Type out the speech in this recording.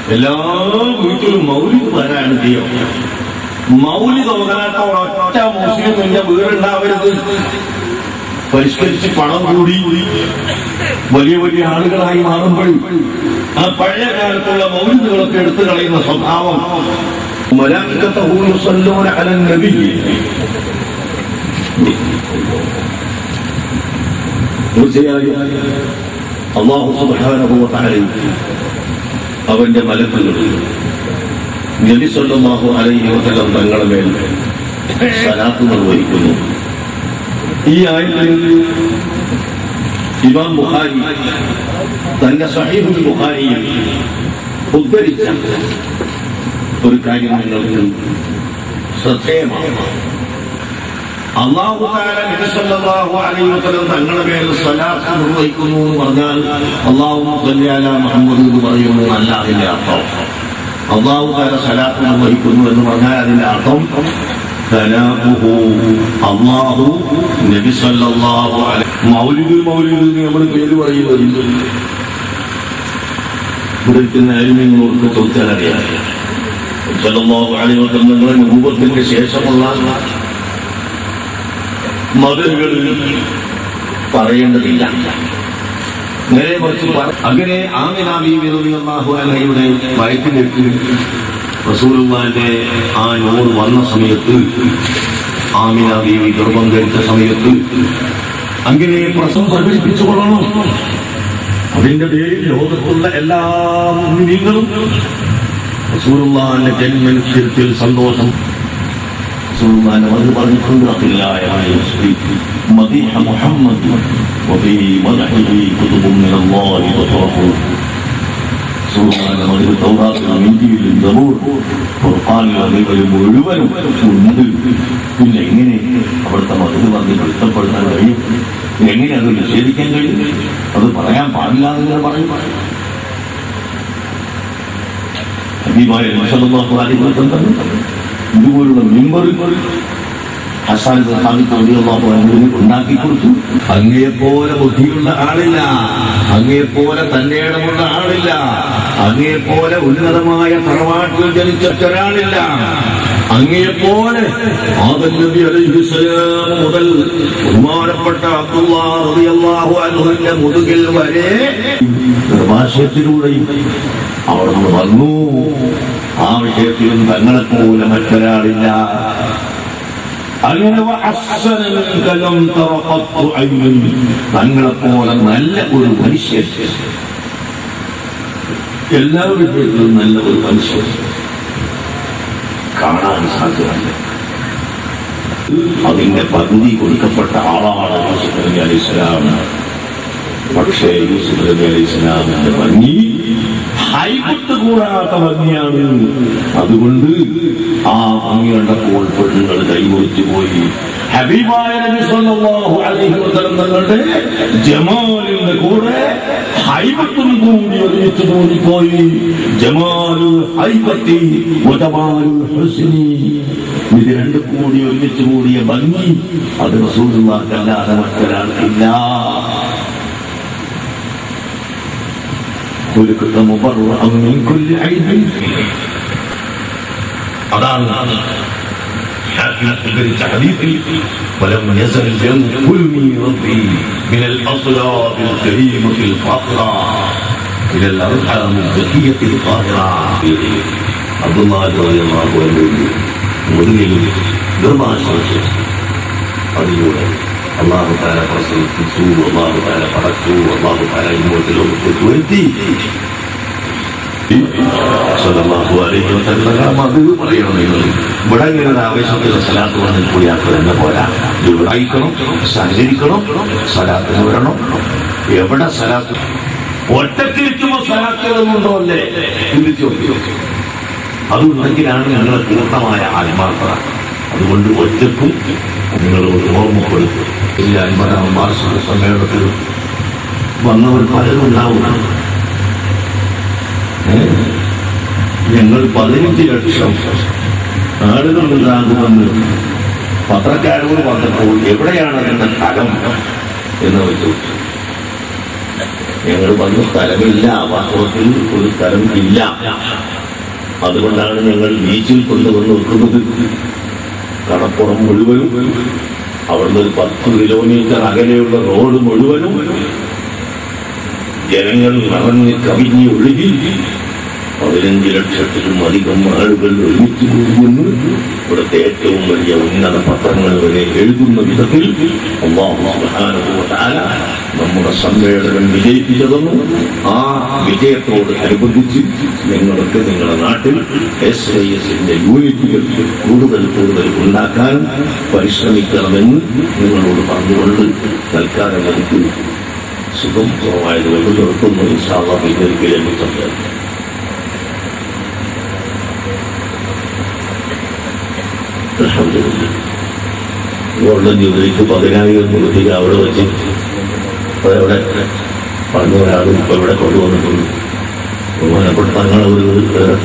എല്ലാ വീട്ടിലും മൗലിക വരാണ് ചെയ്യും മൗലിക ഓതാത്ത ഒറ്റ മുസ്ലിം എന്റെ വീടുണ്ടാവരുത് പരിഷ്കരിച്ച് പണം കൂടി വലിയ വലിയ ആളുകളായി മാറുമ്പോൾ ആ പഴയ കാലത്തുള്ള മൗലികകളൊക്കെ എടുത്തു കളയുന്ന സ്വഭാവം മലാഖികത്തഹു യുസല്ലൂന അലൻ നബിയ്യി തീർച്ചയായും അള്ളാഹു സുബ്ഹാനഹു വ തആല അവന്റെ മലക്കുകൾ നബി സല്ലല്ലാഹു അലൈഹി വസല്ലം തങ്ങളുടെ മേൽ സലാത്ത് നിർവഹിക്കുന്നു ഈ ആയത്തിൽ ഇമാം ബുഖാരി തന്റെ സഹീഹുൽ ബുഖാരിയിൽ ഉദ്ധരിച്ച ഒരു കാര്യം നിങ്ങൾക്ക് ശ്രദ്ധേയമാണ് അള്ളാഹു താല നബി സല്ലല്ലാഹു അലൈഹി വസല്ലം തങ്ങളുടെ മേൽ സ്വലാത്ത് നിർവഹിക്കുന്നു എന്ന് പറഞ്ഞാൽ അള്ളാഹു സല്ലി അലാ മുഹമ്മദ് എന്ന് പറയുന്നു അല്ല അതിന്റെ അർത്ഥം അള്ളാഹു താല സ്വലാത്ത് നിർവഹിക്കുന്നു എന്ന് പറഞ്ഞാൽ അതിന്റെ അർത്ഥം സലാമുഹു അള്ളാഹു നബി സല്ലല്ലാഹു അലൈഹി മൗലിദ് മൗലിദ് എന്ന് നമ്മൾ പേര് പറയുന്നത് ഇവിടെ ഇരിക്കുന്ന അരിമീങ്ങളോർക്ക് ചോദിച്ചാൽ അറിയാം സല്ലല്ലാഹു അലൈഹി വസല്ലം നിങ്ങളുടെ രൂപത്തിന്റെ ശേഷമുള്ള മതലുകളിൽ പറയേണ്ടതില്ല നേരെ മറിച്ച് പറ- അങ്ങനെ ആമിന ബീവി റളിയല്ലാഹു അൻഹയുടെ വയറ്റിലേക്ക് റസൂലുള്ളാഹിന്റെ ആ നൂറ് വന്ന സമയത്ത് ആമിന ബീവി ഗർഭം ധരിച്ച സമയത്ത് അങ്ങനെ പ്രസവം പ്രകടിപ്പിച്ചു കൊള്ളണം അതിന്റെ പേരിൽ ലോകത്തുള്ള എല്ലാ മുസ്ലിങ്ങളും റസൂലുള്ളാഹിന്റെ ജന്മനിശ്ചയത്തിൽ സന്തോഷം സുൽത്താൻ അത് പറഞ്ഞിട്ടുണ്ട് അഖിലായ മദീഹ മുഹമ്മദ് وفي مدحه كتب من الله تطرح സുൽത്താൻ മതിൽ തൗറാത്തിൽ ഇഞ്ചിയിൽ ദബൂർ ഖുർആനിൽ അതുകൾ മുഴുവനും ഉണ്ട് പിന്നെ എങ്ങനെ അവിടുത്തെ മതിൽ പറഞ്ഞ് നഷ്ടപ്പെടുത്താൻ കഴിയും എങ്ങനെ അത് നിഷേധിക്കാൻ കഴിയും അത് പറയാൻ പാടില്ലാതെ പറയും ഹബീബായ നബിസല്ലല്ലാഹു അലൈഹി വസല്ലം ഇതുപോലുള്ള മിമ്പറുകൾ ഹസാൻ സാദിഖ് റളിയല്ലാഹു അൻഹുവിന് ഉണ്ടാക്കി കൊടുത്തു അങ്ങയെപ്പോലെ ബുദ്ധിയുള്ള ആളില്ല അങ്ങയെപ്പോലെ തന്റെ ഇടമുള്ള ആളില്ല അങ്ങയെപ്പോലെ ഉന്നതമായ തറവാട്ടിൽ ജനിച്ച ഒരാളില്ല അങ്ങയെപ്പോലെ ആദം നബി അലൈഹിസ്സലാം മുതൽ ബഹുമാനപ്പെട്ട അബ്ദുല്ലാഹ് റളിയല്ലാഹു അൻഹുവിന്റെ മുതുകിൽ വരെ നിർഭാഷ്യത്തിലൂടെയും അവർ വന്നു ആ വിഷയത്തിലും തങ്ങളെപ്പോലെ മറ്റൊരാളില്ല അങ്ങനെ വഅഹ്സന മിൻക ലം തറ ഖത്തു ഐനുൻ. തങ്ങളെപ്പോലെ നല്ല ഒരു മനുഷ്യൻ എല്ലാ വിഷയത്തിലും നല്ല ഒരു മനുഷ്യൻ കാണാൻ സാധ്യമല്ല അതിന്റെ പകുതി കൊടുക്കപ്പെട്ട ആളാണ് യൂസുഫ് നബി അലൈഹി സ്വലാം പക്ഷേ യൂസുഫ് നബി അലൈഹി സ്വലാമിന്റെ ഭംഗി ഹൈബത്ത് കൂടാത്ത ഭംഗിയാണ് അതുകൊണ്ട് ആ ഭംഗി കണ്ടപ്പോൾ പെണ്ണുങ്ങൾ കൈമുറിച്ചു പോയി ഹബീബായ നബി സല്ലല്ലാഹു അലൈഹി വസല്ലം തങ്ങളുടെ ജമാലിന്റെ കൂടെ ഹൈബത്തും കൂടി ഒരുമിച്ച് തോന്നിപ്പോയി ജമാലു ഹൈബത്തി വജമാലു ഹുസ്നി ഇത് രണ്ടും കൂടി ഒരുമിച്ച് കൂടിയ ഭംഗി അത് റസൂലുള്ളാഹിക്കല്ലാതെ മറ്റൊരാൾക്കില്ല خلقت مبرأ من كل عيب അതാണ് حاكم ഉദ്ധരിച്ച ഹദീസിൽ ولم يزل ينقلني ربي من الأصلاب الكريمة الفاخرة إلى الأرحام الزكية الطاهرة عبد الله رضي الله عنه മുതുകിൽ ഗർഭാശയം അതിലൂടെ അള്ളാഹു താല പ്രസവിപ്പിച്ചു അള്ളാഹു താല പടച്ചു അള്ളാഹു താല ഇങ്ങോട്ട് ലോകത്തേക്ക് വരുത്തി സല്ലല്ലാഹു അലൈഹി വസല്ലം അത് പറയണമെങ്കിൽ ഇവിടെ ഇങ്ങനെ ഒരു ആവേശത്തിൽ സലാത്ത് വന്നിൽ കൂടി ആക്കുക തന്നെ പോരാ ഇവിടെ അയക്കണം സഹകരിക്കണം സലാത്തിന് വരണം എവിടെ സലാത്ത് ഒറ്റക്കിരിക്കുമ്പോൾ സലാത്തുകളുണ്ടോ അല്ലേ ചിന്തിച്ചു നോക്കി അതുണ്ടെങ്കിലാണ് ഞങ്ങളെ പൂർണ്ണമായ ആത്മാർത്ഥത അതുകൊണ്ട് ഒറ്റക്കും നിങ്ങൾ ഒരു ഓർമ്മപ്പെടുത്തും ഈ അൻപതാം വാർഷിക സമ്മേളനത്തിൽ വന്നവർ പലരും ഉണ്ടാവും ഏ? ഞങ്ങൾ പതിനഞ്ച് ലക്ഷം ആളുകൾ ഉണ്ടാകുമെന്ന് പത്രക്കാരോട് പറഞ്ഞപ്പോൾ എവിടെയാണ് അതിന്റെ സ്ഥലം എന്ന് വെച്ചു ഞങ്ങൾ വന്ന സ്ഥലമില്ല വാസ്തവത്തിൽ ഒരു സ്ഥലം ഇല്ല അതുകൊണ്ടാണ് ഞങ്ങൾ ബീച്ചിൽ കൊണ്ടുവന്ന് വെക്കുന്നത് കടപ്പുറം മുഴുവനും അവിടുന്ന് ഒരു പത്ത് കിലോമീറ്റർ അകലെയുള്ള റോഡ് മുഴുവനും ജനങ്ങൾ നിറഞ്ഞ് കവിഞ്ഞ് ഒഴുകി പതിനഞ്ച് ലക്ഷത്തിലും അധികം ആളുകൾ ഒരുമിച്ച് കൂടുന്നു ഇവിടുത്തെ ഏറ്റവും വലിയ ഉന്നത പത്രങ്ങൾ വരെ എഴുതുന്ന വിധത്തിൽ അള്ളാഹു സുബ്ഹാനഹു വ തആല നമ്മുടെ സമ്മേളനം വിജയിപ്പിച്ചതെന്നും ആ വിജയത്തോട് അനുബന്ധിച്ച് നിങ്ങളൊക്കെ നിങ്ങളുടെ നാട്ടിൽ എസ് ഐ എസിന്റെ യൂണിറ്റുകൾ കൂടുതൽ കൂടുതൽ ഉണ്ടാക്കാൻ പരിശ്രമിക്കണമെന്ന് നിങ്ങളോട് പറഞ്ഞുകൊണ്ട് തൽക്കാലം എനിക്ക് സുഖം കുറവായതുകൊണ്ട് നിർത്തുന്നു ഇൻഷാള്ള പിന്നൊരിക്കലും സംസാരിക്കും ഗോൾഡൻ ജൂബിലിക്ക് പതിനായിരം രൂപയ്ക്ക് അവിടെ വെച്ച് അവിടെ പറഞ്ഞ ഒരാൾ ഇപ്പൊ ഇവിടെ കൊണ്ടുവന്നിട്ടുണ്ട് ബഹുമാനപ്പെട്ട തങ്ങൾ ഒരു വേറെ